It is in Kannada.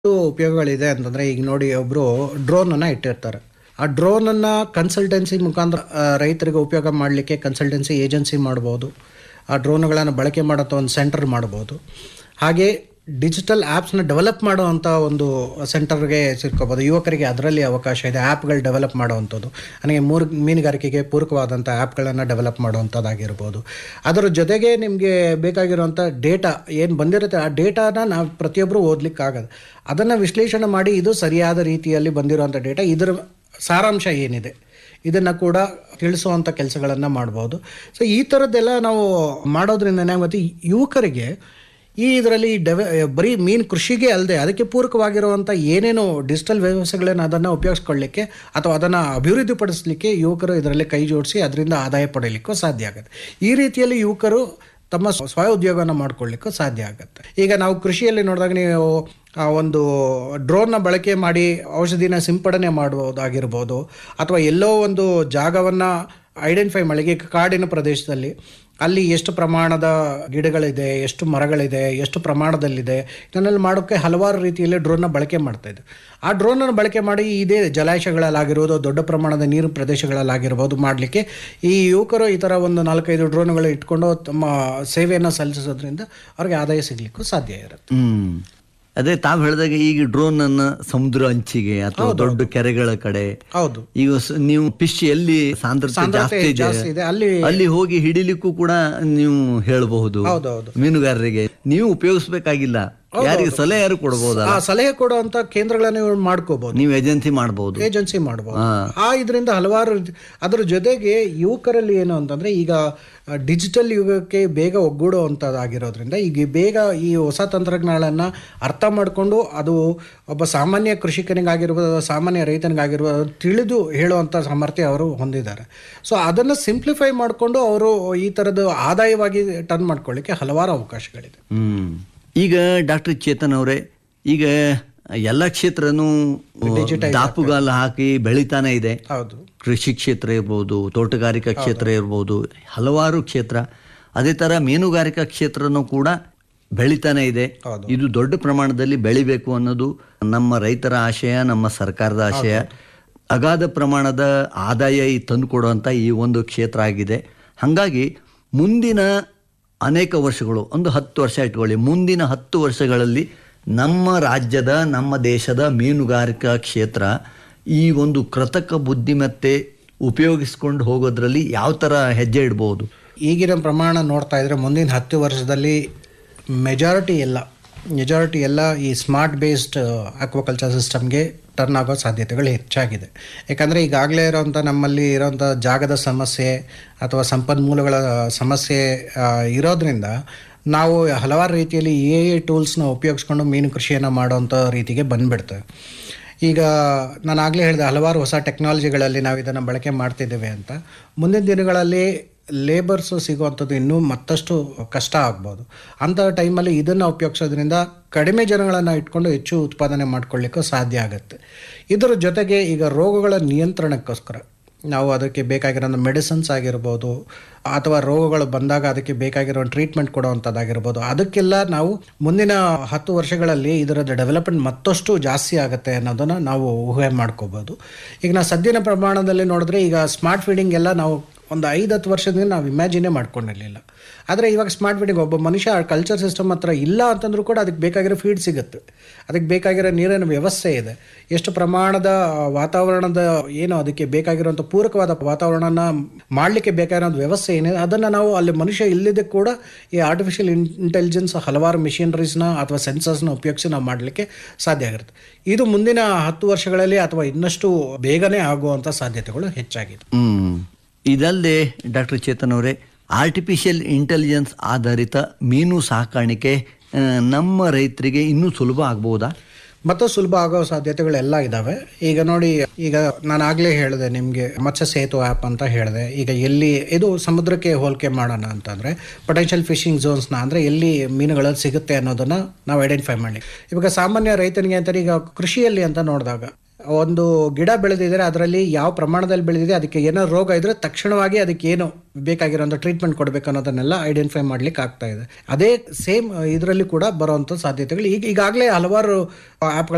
ಉಪಯೋಗಗಳಿದೆ ಅಂತಂದರೆ ಈಗ ನೋಡಿ ಒಬ್ಬರು ಡ್ರೋನನ್ನು ಇಟ್ಟಿರ್ತಾರೆ ಆ ಡ್ರೋನನ್ನು ಕನ್ಸಲ್ಟೆನ್ಸಿ ಮುಖಾಂತರ ಆ, ರೈತರಿಗೆ ಉಪಯೋಗ ಮಾಡಲಿಕ್ಕೆ ಕನ್ಸಲ್ಟೆನ್ಸಿ ಏಜೆನ್ಸಿ ಮಾಡ್ಬೋದು ಆ ಡ್ರೋನ್ಗಳನ್ನು ಬಳಕೆ ಮಾಡೋಂಥ ಒಂದು ಸೆಂಟರ್ ಮಾಡ್ಬೋದು ಹಾಗೆ ಡಿಜಿಟಲ್ ಆ್ಯಪ್ಸ್ನ ಡೆವಲಪ್ ಮಾಡುವಂಥ ಒಂದು ಸೆಂಟರ್ಗೆ ಸೇರ್ಕೋಬೋದು ಯುವಕರಿಗೆ ಅದರಲ್ಲಿ ಅವಕಾಶ ಇದೆ ಆ್ಯಪ್ಗಳು ಡೆವಲಪ್ ಮಾಡುವಂಥದ್ದು ನನಗೆ ಮೂರು ಮೀನುಗಾರಿಕೆಗೆ ಪೂರಕವಾದಂಥ ಆ್ಯಪ್ಗಳನ್ನು ಡೆವಲಪ್ ಮಾಡುವಂಥದ್ದಾಗಿರ್ಬೋದು ಅದರ ಜೊತೆಗೆ ನಿಮಗೆ ಬೇಕಾಗಿರುವಂಥ ಡೇಟಾ ಏನು ಬಂದಿರುತ್ತೆ ಆ ಡೇಟಾನ ನಾವು ಪ್ರತಿಯೊಬ್ಬರು ಓದಲಿಕ್ಕಾಗದು ಅದನ್ನು ವಿಶ್ಲೇಷಣೆ ಮಾಡಿ ಇದು ಸರಿಯಾದ ರೀತಿಯಲ್ಲಿ ಬಂದಿರುವಂಥ ಡೇಟಾ ಇದರ ಸಾರಾಂಶ ಏನಿದೆ ಇದನ್ನು ಕೂಡ ತಿಳಿಸುವಂಥ ಕೆಲಸಗಳನ್ನು ಮಾಡ್ಬೋದು ಸೊ ಈ ಥರದ್ದೆಲ್ಲ ನಾವು ಮಾಡೋದ್ರಿಂದ ಏನಾಗುತ್ತೆ ಯುವಕರಿಗೆ ಈ ಇದರಲ್ಲಿ ಡೆವ ಬರೀ ಮೀನು ಕೃಷಿಗೆ ಅಲ್ಲದೆ ಅದಕ್ಕೆ ಪೂರಕವಾಗಿರುವಂಥ ಏನೇನು ಡಿಜಿಟಲ್ ವ್ಯವಸ್ಥೆಗಳನ್ನು ಅದನ್ನು ಉಪಯೋಗಿಸ್ಕೊಳ್ಳಿಕ್ಕೆ ಅಥವಾ ಅದನ್ನು ಅಭಿವೃದ್ಧಿಪಡಿಸಲಿಕ್ಕೆ ಯುವಕರು ಇದರಲ್ಲಿ ಕೈ ಜೋಡಿಸಿ ಅದರಿಂದ ಆದಾಯ ಪಡೆಯಲಿಕ್ಕೂ ಸಾಧ್ಯ ಆಗುತ್ತೆ ಈ ರೀತಿಯಲ್ಲಿ ಯುವಕರು ತಮ್ಮ ಸ್ವ ಸ್ವಯ ಉದ್ಯೋಗವನ್ನು ಮಾಡ್ಕೊಳ್ಳಿಕ್ಕೂ ಸಾಧ್ಯ ಆಗುತ್ತೆ ಈಗ ನಾವು ಕೃಷಿಯಲ್ಲಿ ನೋಡಿದಾಗ ನೀವು ಆ ಒಂದು ಡ್ರೋನ್ನ ಬಳಕೆ ಮಾಡಿ ಔಷಧಿನ ಸಿಂಪಡಣೆ ಮಾಡುವುದಾಗಿರ್ಬೋದು ಅಥವಾ ಎಲ್ಲೋ ಒಂದು ಜಾಗವನ್ನು ಐಡೆಂಟಿಫೈ ಮಾಡಿ ಈಗ ಕಾಡಿನ ಪ್ರದೇಶದಲ್ಲಿ ಅಲ್ಲಿ ಎಷ್ಟು ಪ್ರಮಾಣದ ಗಿಡಗಳಿದೆ ಎಷ್ಟು ಮರಗಳಿದೆ ಎಷ್ಟು ಪ್ರಮಾಣದಲ್ಲಿದೆ ಇದನ್ನೆಲ್ಲ ಮಾಡೋಕ್ಕೆ ಹಲವಾರು ರೀತಿಯಲ್ಲಿ ಡ್ರೋನ್ನ ಬಳಕೆ ಮಾಡ್ತಾ ಇದ್ದೆ ಆ ಡ್ರೋನನ್ನು ಬಳಕೆ ಮಾಡಿ ಇದೇ ಜಲಾಶಯಗಳಲ್ಲಾಗಿರ್ಬೋದು ದೊಡ್ಡ ಪ್ರಮಾಣದ ನೀರು ಪ್ರದೇಶಗಳಲ್ಲಾಗಿರ್ಬೋದು ಮಾಡಲಿಕ್ಕೆ ಈ ಯುವಕರು ಈ ಥರ ಒಂದು ನಾಲ್ಕೈದು ಡ್ರೋನ್ಗಳು ಇಟ್ಕೊಂಡು ತಮ್ಮ ಸೇವೆಯನ್ನು ಸಲ್ಲಿಸೋದ್ರಿಂದ ಅವ್ರಿಗೆ ಆದಾಯ ಸಿಗಲಿಕ್ಕೂ ಸಾಧ್ಯ ಇರುತ್ತೆ ಹ್ಮ್ ಅದೇ ತಾವ್ ಹೇಳಿದಾಗ ಈಗ ಡ್ರೋನ್ ಅನ್ನ ಸಮುದ್ರ ಅಂಚಿಗೆ ಅಥವಾ ದೊಡ್ಡ ಕೆರೆಗಳ ಕಡೆ ಹೌದು ಈಗ ಸ- ನೀವು ಫಿಶ್ ಎಲ್ಲಿ ಸಾಂದ್ರತೆ ಸಾಂದ್ರತೆ ಜಾಸ್ತಿ ಜಾಸ್ತಿ ಇದೆ ಇದೆ ಅಲ್ಲಿ ಅಲ್ಲಿ ಹೋಗಿ ಹಿಡಿಲಿಕ್ಕೂ ಕೂಡ ನೀವು ಹೇಳಬಹುದು ಹೌದೌದು ಮೀನುಗಾರರಿಗೆ ನೀವು ಉಪಯೋಗಿಸ್ಬೇಕಾಗಿಲ್ಲ ಯಾರಿಗೆ ಸಲಹೆ ಯಾರು ಕೊಡಬಹುದಲ್ಲ ಆ ಸಲಹೆ ಕೊಡುವಂಥ ಕೇಂದ್ರಗಳನ್ನ ನೀವು ಮಾಡ್ಕೋಬಹುದು ನೀವು ಏಜೆನ್ಸಿ ಮಾಡಬಹುದು ಏಜೆನ್ಸಿ ಮಾಡ್ಬೋದು ಆ ಇದರಿಂದ ಹಲವಾರು ರೀತಿ- ಅದರ ಜೊತೆಗೆ ಯುವಕರಲ್ಲಿ ಏನು ಅಂತಂದ್ರೆ ಈಗ ಡಿಜಿಟಲ್ ಯುಗಕ್ಕೆ ಬೇಗ ಒಗ್ಗೂಡುವಂಥದ್ದಾಗಿರೋದ್ರಿಂದ ಈಗ ಬೇಗ ಈ ಹೊಸ ತಂತ್ರಜ್ಞಾನಗಳನ್ನು ಅರ್ಥ ಮಾಡಿಕೊಂಡು ಅದು ಒಬ್ಬ ಸಾಮಾನ್ಯ ಕೃಷಿಕನಿಗಾಗಿರ್ಬೋದು ಸಾಮಾನ್ಯ ರೈತನಿಗಾಗಿರ್ಬೋದು ತಿಳಿದು ಹೇಳುವಂಥ ಸಾಮರ್ಥ್ಯ ಅವರು ಹೊಂದಿದ್ದಾರೆ ಸೊ ಅದನ್ನು ಸಿಂಪ್ಲಿಫೈ ಮಾಡಿಕೊಂಡು ಅವರು ಈ ಥರದ್ದು ಆದಾಯವಾಗಿ ಟರ್ನ್ ಮಾಡ್ಕೊಳ್ಳಿಕ್ಕೆ ಹಲವಾರು ಅವಕಾಶಗಳಿದೆ ಹ್ಮ್ ಈಗ ಡಾಕ್ಟರ್ ಚೇತನ್ ಅವರೇ ಈಗ ಎಲ್ಲ ಕ್ಷೇತ್ರನೂ ದಾಪುಗಾಲ ಹಾಕಿ ಬೆಳಿತಾನೆ ಇದೆ ಹೌದು ಕೃಷಿ ಕ್ಷೇತ್ರ ಇರ್ಬೋದು ತೋಟಗಾರಿಕಾ ಕ್ಷೇತ್ರ ಇರ್ಬೋದು ಹಲವಾರು ಕ್ಷೇತ್ರ ಅದೇ ತರ ಮೀನುಗಾರಿಕಾ ಕ್ಷೇತ್ರನೂ ಕೂಡ ಬೆಳಿತಾನೆ ಇದೆ ಹೌದು. ಇದು ದೊಡ್ಡ ಪ್ರಮಾಣದಲ್ಲಿ ಬೆಳಿಬೇಕು ಅನ್ನೋದು ನಮ್ಮ ರೈತರ ಆಶಯ ನಮ್ಮ ಸರ್ಕಾರದ ಆಶಯ ಅಗಾಧ ಪ್ರಮಾಣದ ಆದಾಯ ಈ ತಂದು ಕೊಡುವಂಥ ಈ ಒಂದು ಕ್ಷೇತ್ರ ಆಗಿದೆ ಹಾಗಾಗಿ ಮುಂದಿನ ಅನೇಕ ವರ್ಷಗಳು ಒಂದು ಹತ್ತು ವರ್ಷ ಇಟ್ಕೊಳ್ಳಿ ಮುಂದಿನ ಹತ್ತು ವರ್ಷಗಳಲ್ಲಿ ನಮ್ಮ ರಾಜ್ಯದ ನಮ್ಮ ದೇಶದ ಮೀನುಗಾರಿಕಾ ಕ್ಷೇತ್ರ ಈ ಒಂದು ಕೃತಕ ಬುದ್ಧಿಮತ್ತೆ ಉಪಯೋಗಿಸ್ಕೊಂಡು ಹೋಗೋದ್ರಲ್ಲಿ ಯಾವ ಥರ ಹೆಜ್ಜೆ ಇಡ್ಬೋದು ಈಗಿನ ಪ್ರಮಾಣ ನೋಡ್ತಾ ಇದ್ರೆ ಮುಂದಿನ ಹತ್ತು ವರ್ಷದಲ್ಲಿ ಮೆಜಾರಿಟಿ ಎಲ್ಲ ಮೆಜಾರಿಟಿ ಎಲ್ಲ ಈ ಸ್ಮಾರ್ಟ್ ಬೇಸ್ಡ್ ಅಕ್ವಾಕಲ್ಚರ್ ಸಿಸ್ಟಮ್ಗೆ ಟರ್ನ್ ಆಗೋ ಸಾಧ್ಯತೆಗಳು ಹೆಚ್ಚಾಗಿದೆ ಯಾಕಂದರೆ ಈಗಾಗಲೇ ಇರೋಂಥ ನಮ್ಮಲ್ಲಿ ಇರೋಂಥ ಜಾಗದ ಸಮಸ್ಯೆ ಅಥವಾ ಸಂಪನ್ಮೂಲಗಳ ಸಮಸ್ಯೆ ಆ, ಇರೋದ್ರಿಂದ ನಾವು ಹಲವಾರು ರೀತಿಯಲ್ಲಿ ಎ ಎ ಟೂಲ್ಸ್ನ ಉಪಯೋಗಿಸ್ಕೊಂಡು ಮೀನು ಕೃಷಿಯನ್ನು ಮಾಡೋವಂಥ ರೀತಿಗೆ ಬಂದುಬಿಡ್ತೇವೆ ಈಗ ನಾನು ಆಗಲೇ ಹೇಳಿದೆ ಹಲವಾರು ಹೊಸ ಟೆಕ್ನಾಲಜಿಗಳಲ್ಲಿ ನಾವು ಇದನ್ನು ಬಳಕೆ ಮಾಡ್ತಿದ್ದೇವೆ ಅಂತ ಮುಂದಿನ ದಿನಗಳಲ್ಲಿ ಲೇಬರ್ಸು ಸಿಗುವಂಥದ್ದು ಇನ್ನೂ ಮತ್ತಷ್ಟು ಕಷ್ಟ ಆಗ್ಬೋದು ಅಂಥ ಟೈಮಲ್ಲಿ ಇದನ್ನು ಉಪಯೋಗಿಸೋದ್ರಿಂದ ಕಡಿಮೆ ಜನಗಳನ್ನು ಇಟ್ಕೊಂಡು ಹೆಚ್ಚು ಉತ್ಪಾದನೆ ಮಾಡ್ಕೊಳ್ಳಿಕ್ಕೂ ಸಾಧ್ಯ ಆಗುತ್ತೆ ಇದರ ಜೊತೆಗೆ ಈಗ ರೋಗಗಳ ನಿಯಂತ್ರಣಕ್ಕೋಸ್ಕರ ನಾವು ಅದಕ್ಕೆ ಬೇಕಾಗಿರೋ ಮೆಡಿಸಿನ್ಸ್ ಆಗಿರ್ಬೋದು ಅಥವಾ ರೋಗಗಳು ಬಂದಾಗ ಅದಕ್ಕೆ ಬೇಕಾಗಿರೋ ಟ್ರೀಟ್ಮೆಂಟ್ ಕೊಡುವಂಥದ್ದಾಗಿರ್ಬೋದು ಅದಕ್ಕೆಲ್ಲ ನಾವು ಮುಂದಿನ ಹತ್ತು ವರ್ಷಗಳಲ್ಲಿ ಇದರದ ಡೆವಲಪ್ಮೆಂಟ್ ಮತ್ತಷ್ಟು ಜಾಸ್ತಿ ಆಗುತ್ತೆ ಅನ್ನೋದನ್ನು ನಾವು ಊಹೆ ಮಾಡ್ಕೋಬೋದು ಈಗ ನಾವು ಸದ್ಯನ ಪ್ರಮಾಣದಲ್ಲಿ ನೋಡಿದ್ರೆ ಈಗ ಸ್ಮಾರ್ಟ್ ಫೀಡಿಂಗ್ ಎಲ್ಲ ನಾವು ಒಂದು ಐದು ಹತ್ತು ವರ್ಷದಿಂದ ನಾವು ಇಮ್ಯಾಜಿನೇ ಮಾಡ್ಕೊಂಡಿರಲಿಲ್ಲ ಆದರೆ ಇವಾಗ ಸ್ಮಾರ್ಟ್ ಫೀಡಿಂಗ್ ಒಬ್ಬ ಮನುಷ್ಯ ಕಲ್ಚರ್ ಸಿಸ್ಟಮ್ ಹತ್ರ ಇಲ್ಲ ಅಂತಂದ್ರೂ ಕೂಡ ಅದಕ್ಕೆ ಬೇಕಾಗಿರೋ ಫೀಡ್ ಸಿಗುತ್ತೆ ಅದಕ್ಕೆ ಬೇಕಾಗಿರೋ ನೀರಿನ ವ್ಯವಸ್ಥೆ ಇದೆ ಎಷ್ಟು ಪ್ರಮಾಣದ ವಾತಾವರಣದ ಏನು ಅದಕ್ಕೆ ಬೇಕಾಗಿರುವಂಥ ಪೂರಕವಾದ ವಾತಾವರಣನ ಮಾಡಲಿಕ್ಕೆ ಬೇಕಾಗಿರೋ ವ್ಯವಸ್ಥೆ ಏನಿದೆ ಅದನ್ನು ನಾವು ಅಲ್ಲಿ ಮನುಷ್ಯ ಇಲ್ಲದೆ ಕೂಡ ಈ ಆರ್ಟಿಫಿಷಿಯಲ್ ಇಂಟೆಲಿಜೆನ್ಸ್ ಹಲವಾರು ಮಿಷಿನರೀಸ್ನ ಅಥವಾ ಸೆನ್ಸರ್ಸ್ನ ಉಪಯೋಗಿಸಿ ನಾವು ಮಾಡಲಿಕ್ಕೆ ಸಾಧ್ಯ ಆಗಿರುತ್ತೆ ಇದು ಮುಂದಿನ ಹತ್ತು ವರ್ಷಗಳಲ್ಲಿ ಅಥವಾ ಇನ್ನಷ್ಟು ಬೇಗನೆ ಆಗುವಂಥ ಸಾಧ್ಯತೆಗಳು ಹೆಚ್ಚಾಗಿದೆ ಹ್ಮ್ ಇದಲ್ಲದೆ ಡಾಕ್ಟರ್ ಚೇತನ್ ಅವರೇ ಆರ್ಟಿಫಿಷಿಯಲ್ ಇಂಟೆಲಿಜೆನ್ಸ್ ಆಧಾರಿತ ಮೀನು ಸಾಕಾಣಿಕೆ ಆ, ನಮ್ಮ ರೈತರಿಗೆ ಇನ್ನೂ ಸುಲಭ ಆಗ್ಬೋದಾ ಮತ್ತು ಸುಲಭ ಆಗೋ ಸಾಧ್ಯತೆಗಳೆಲ್ಲ ಇದ್ದಾವೆ ಈಗ ನೋಡಿ ಈಗ ನಾನು ಆಗಲೇ ಹೇಳಿದೆ ನಿಮಗೆ ಮತ್ಸ್ಯ ಸೇತು ಆ್ಯಪ್ ಅಂತ ಹೇಳಿದೆ ಈಗ ಎಲ್ಲಿ ಇದು ಸಮುದ್ರಕ್ಕೆ ಹೋಲಿಕೆ ಮಾಡೋಣ ಅಂತಂದರೆ ಪೊಟೆನ್ಷಿಯಲ್ ಫಿಶಿಂಗ್ ಝೋನ್ಸ್ನ ಅಂದರೆ ಎಲ್ಲಿ ಮೀನುಗಳು ಸಿಗುತ್ತೆ ಅನ್ನೋದನ್ನು ನಾವು ಐಡೆಂಟಿಫೈ ಮಾಡಿ ಇವಾಗ ಸಾಮಾನ್ಯ ರೈತನಿಗೆ ಅಂತಾರೆ ಈಗ ಕೃಷಿಯಲ್ಲಿ ಅಂತ ನೋಡಿದಾಗ ಒಂದು ಗಿಡ ಬೆಳೆದಿದ್ರೆ ಅದರಲ್ಲಿ ಯಾವ ಪ್ರಮಾಣದಲ್ಲಿ ಬೆಳೆದಿದೆ ಅದಕ್ಕೆ ಏನೋ ರೋಗ ಇದ್ರೆ ತಕ್ಷಣವಾಗಿ ಅದಕ್ಕೆ ಏನು ಬೇಕಾಗಿರೋಂಥ ಟ್ರೀಟ್ಮೆಂಟ್ ಕೊಡಬೇಕು ಅನ್ನೋದನ್ನೆಲ್ಲ ಐಡೆಂಟಿಫೈ ಮಾಡ್ಲಿಕ್ಕೆ ಆಗ್ತಾ ಇದೆ ಅದೇ ಸೇಮ್ ಇದರಲ್ಲಿ ಕೂಡ ಬರುವಂಥ ಸಾಧ್ಯತೆಗಳು ಈಗ ಈಗಾಗಲೇ ಹಲವಾರು ಆ್ಯಪ್ಗಳು